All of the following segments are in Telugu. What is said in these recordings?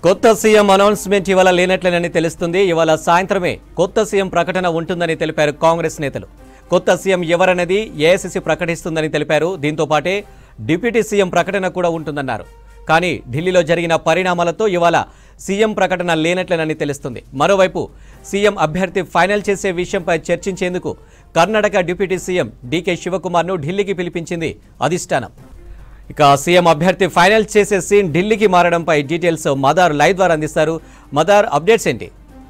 కొత్త సీఎం అనౌన్స్మెంట్ ఇవాళ లేనట్లేనని తెలుస్తుంది ఇవాళ సాయంత్రమే కొత్త సీఎం ప్రకటన ఉంటుందని తెలిపారు కాంగ్రెస్ నేతలు కొత్త సీఎం ఎవరనేది ఏఐసిసి ప్రకటిస్తుందని తెలిపారు దీంతో పాటే డిప్యూటీ సీఎం ప్రకటన కూడా ఉంటుందన్నారు కానీ ఢిల్లీలో జరిగిన పరిణామాలతో ఇవాళ సీఎం ప్రకటన లేనట్లేనని తెలుస్తుంది మరోవైపు సీఎం అభ్యర్థి ఫైనల్ చేసే విషయంపై చర్చించేందుకు కర్ణాటక డిప్యూటీ సీఎం డీకే శివకుమార్ను ఢిల్లీకి పిలిపించింది అధిష్టానం ఇక సీఎం అభ్యర్థి ఫైనల్ చేసే సీన్ ఢిల్లీకి మారడంపై డీటెయిల్స్ మదార్ లైవ్ ద్వారా అందిస్తారు మదార్ అప్డేట్స్ ఏంటి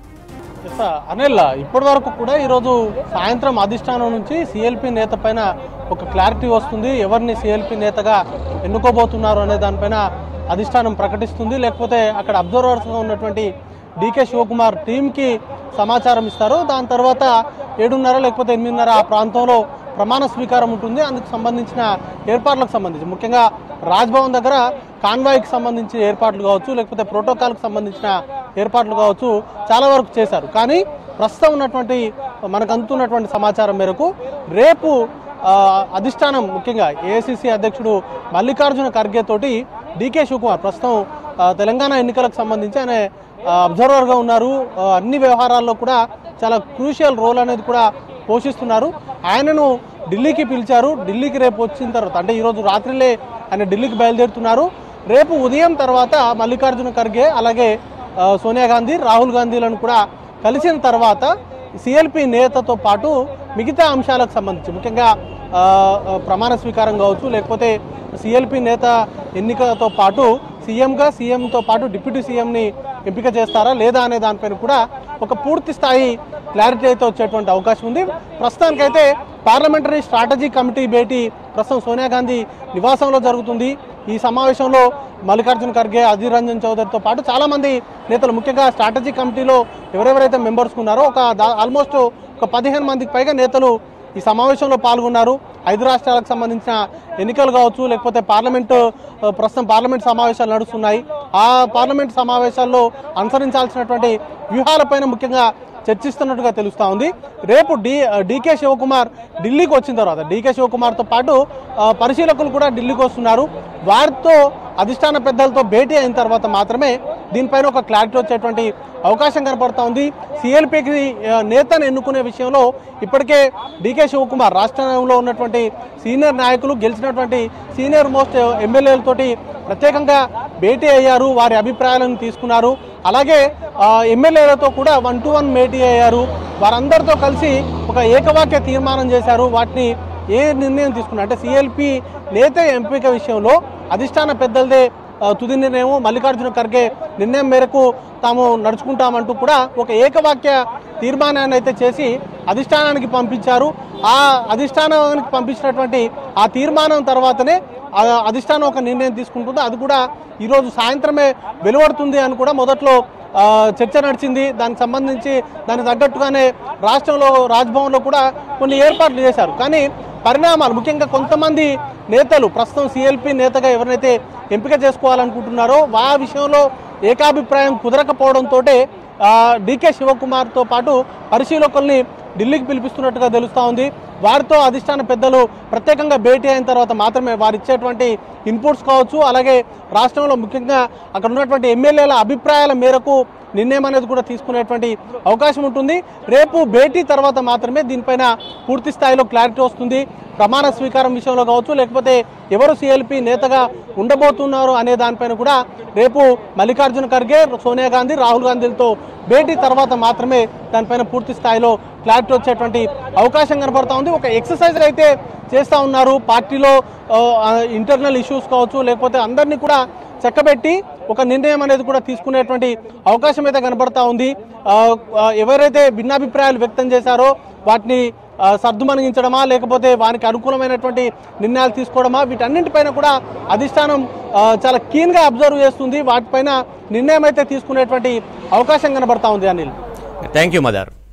ఎస్ సార్. అనిల్ ఇప్పటి వరకు కూడా ఈరోజు సాయంత్రం అధిష్టానం నుంచి సిఎల్పి నేత పైన ఒక క్లారిటీ వస్తుంది ఎవరిని సిఎల్పి నేతగా ఎన్నుకోబోతున్నారు అనే దానిపైన అధిష్టానం ప్రకటిస్తుంది లేకపోతే అక్కడ అబ్జర్వర్స్గా ఉన్నటువంటి డీకే శివకుమార్ టీంకి సమాచారం ఇస్తారు దాని తర్వాత ఏడున్నర లేకపోతే ఎనిమిదిన్నర ఆ ప్రాంతంలో ప్రమాణ స్వీకారం ఉంటుంది అందుకు సంబంధించిన ఏర్పాట్లకు సంబంధించి ముఖ్యంగా రాజ్భవన్ దగ్గర కాన్వాయ్కి సంబంధించిన ఏర్పాట్లు కావచ్చు లేకపోతే ప్రోటోకాల్కి సంబంధించిన ఏర్పాట్లు కావచ్చు చాలా వరకు చేశారు కానీ ప్రస్తుతం ఉన్నటువంటి మనకు అందుతున్నటువంటి సమాచారం మేరకు రేపు ఆ, అధిష్టానం ముఖ్యంగా ఏఐసిసి అధ్యక్షుడు మల్లికార్జున ఖర్గే తోటి డీకే శివకుమార్ ప్రస్తుతం ఆ, తెలంగాణ ఎన్నికలకు సంబంధించి ఆయన ఆ, అబ్జర్వర్గా ఉన్నారు ఆ, అన్ని వ్యవహారాల్లో కూడా చాలా క్రూషియల్ రోల్ అనేది కూడా పోషిస్తున్నారు ఆయనను ఢిల్లీకి పిలిచారు ఢిల్లీకి రేపు వచ్చిన తర్వాత అంటే ఈరోజు రాత్రిలే ఆయన ఢిల్లీకి బయలుదేరుతున్నారు రేపు ఉదయం తర్వాత మల్లికార్జున ఖర్గే అలాగే ఆ, సోనియా గాంధీ రాహుల్ గాంధీలను కూడా కలిసిన తర్వాత సిఎల్పి నేతతో పాటు మిగతా అంశాలకు సంబంధించి ముఖ్యంగా ఆ, ఆ, ప్రమాణ స్వీకారం కావచ్చు లేకపోతే సిఎల్పి నేత ఎన్నికతో పాటు సీఎంగా సీఎంతో పాటు డిప్యూటీ సీఎంని ఎంపిక చేస్తారా లేదా అనే దానిపైన కూడా ఒక పూర్తి స్థాయి క్లారిటీ అయితే వచ్చేటువంటి అవకాశం ఉంది ప్రస్తుతానికైతే పార్లమెంటరీ స్ట్రాటజీ కమిటీ భేటీ ప్రస్తుతం సోనియా గాంధీ నివాసంలో జరుగుతుంది ఈ సమావేశంలో మల్లికార్జున ఖర్గే అధీర్ రంజన్ చౌదరితో పాటు చాలా మంది నేతలు ముఖ్యంగా స్ట్రాటజీ కమిటీలో ఎవరెవరైతే మెంబర్స్ ఉన్నారో ఒక ఆల్మోస్ట్ ఒక పదిహేను మందికి పైగా నేతలు ఈ సమావేశంలో పాల్గొన్నారు ఐదు రాష్ట్రాలకు సంబంధించిన ఎన్నికలు కావచ్చు లేకపోతే పార్లమెంటు ఆ, ప్రస్తుతం పార్లమెంట్ సమావేశాలు నడుస్తున్నాయి ఆ పార్లమెంట్ సమావేశాల్లో అనుసరించాల్సినటువంటి వ్యూహాలపైన ముఖ్యంగా చర్చిస్తున్నట్టుగా తెలుస్తా ఉంది రేపు డి డీకే శివకుమార్ ఢిల్లీకి వచ్చిన తర్వాత డీకే శివకుమార్తో పాటు ఆ, పరిశీలకులు కూడా ఢిల్లీకి వస్తున్నారు వారితో అధిష్టాన పెద్దలతో భేటీ అయిన తర్వాత మాత్రమే దీనిపైన ఒక క్లారిటీ వచ్చేటువంటి అవకాశం కనపడతా ఉంది సిఎల్పికి నేతను ఎన్నుకునే విషయంలో ఇప్పటికే డీకే శివకుమార్ రాష్ట్రంలో ఉన్నటువంటి సీనియర్ నాయకులు గెలిచినటువంటి సీనియర్ మోస్ట్ ఎమ్మెల్యేలతోటి ప్రత్యేకంగా భేటీ అయ్యారు వారి అభిప్రాయాలను తీసుకున్నారు అలాగే ఆ, ఎమ్మెల్యేలతో కూడా వన్ టు వన్ భేటీ అయ్యారు వారందరితో కలిసి ఒక ఏకవాక్య తీర్మానం చేశారు వాటిని ఏ నిర్ణయం తీసుకున్నారు అంటే సిఎల్పి నేత ఎంపిక విషయంలో అధిష్టాన పెద్దలదే ఆ, తుది నిర్ణయం మల్లికార్జున ఖర్గే నిర్ణయం మేరకు తాము నడుచుకుంటామంటూ కూడా ఒక ఏకవాక్య తీర్మానాన్ని అయితే చేసి అధిష్టానానికి పంపించారు ఆ అధిష్టానానికి పంపించినటువంటి ఆ తీర్మానం తర్వాతనే ఆ అధిష్టానం ఒక నిర్ణయం తీసుకుంటుంది అది కూడా ఈరోజు సాయంత్రమే వెలువడుతుంది అని కూడా మొదట్లో ఆ, చర్చ నడిచింది దానికి సంబంధించి దానికి తగ్గట్టుగానే రాష్ట్రంలో రాజ్భవన్లో కూడా కొన్ని ఏర్పాట్లు చేశారు కానీ పరిణామాలు ముఖ్యంగా కొంతమంది నేతలు ప్రస్తుతం సిఎల్పి నేతగా ఎవరినైతే ఎంపిక చేసుకోవాలనుకుంటున్నారో ఆ విషయంలో ఏకాభిప్రాయం కుదరకపోవడంతో డీకే శివకుమార్తో పాటు పరిశీలకుల్ని ఢిల్లీకి పిలిపిస్తున్నట్టుగా తెలుస్తూ ఉంది వారితో అధిష్టాన పెద్దలు ప్రత్యేకంగా భేటీ అయిన తర్వాత మాత్రమే వారు ఇచ్చేటువంటి ఇన్పుట్స్ కావచ్చు అలాగే రాష్ట్రంలో ముఖ్యంగా అక్కడ ఉన్నటువంటి ఎమ్మెల్యేల అభిప్రాయాల మేరకు నిర్ణయం అనేది కూడా తీసుకునేటువంటి అవకాశం ఉంటుంది రేపు భేటీ తర్వాత మాత్రమే దీనిపైన పూర్తి స్థాయిలో క్లారిటీ వస్తుంది ప్రమాణ స్వీకారం విషయంలో కావచ్చు లేకపోతే ఎవరు సిఎల్పి నేతగా ఉండబోతున్నారు అనే దానిపైన కూడా రేపు మల్లికార్జున ఖర్గే సోనియా గాంధీ రాహుల్ గాంధీలతో భేటీ తర్వాత మాత్రమే దానిపైన పూర్తి స్థాయిలో క్లారిటీ వచ్చేటువంటి అవకాశం కనబడతా ఉంది ఒక ఎక్సర్సైజ్ అయితే చేస్తూ ఉన్నారు పార్టీలో ఇంటర్నల్ ఇష్యూస్ కావచ్చు లేకపోతే అందరినీ కూడా చక్కబెట్టి ఒక నిర్ణయం అనేది కూడా తీసుకునేటువంటి అవకాశం అయితే కనబడతా ఉంది ఆ, ఆ, ఎవరైతే భిన్నాభిప్రాయాలు వ్యక్తం చేశారో వాటిని ఆ, సర్దుమణిగించడమా లేకపోతే వారికి అనుకూలమైనటువంటి నిర్ణయాలు తీసుకోవడమా వీటన్నింటిపైన కూడా అధిష్టానం ఆ, చాలా కీన్గా అబ్జర్వ్ చేస్తుంది వాటిపైన నిర్ణయం అయితే తీసుకునేటువంటి అవకాశం కనబడతా ఉంది అనిల్ థ్యాంక్ యూ మదార్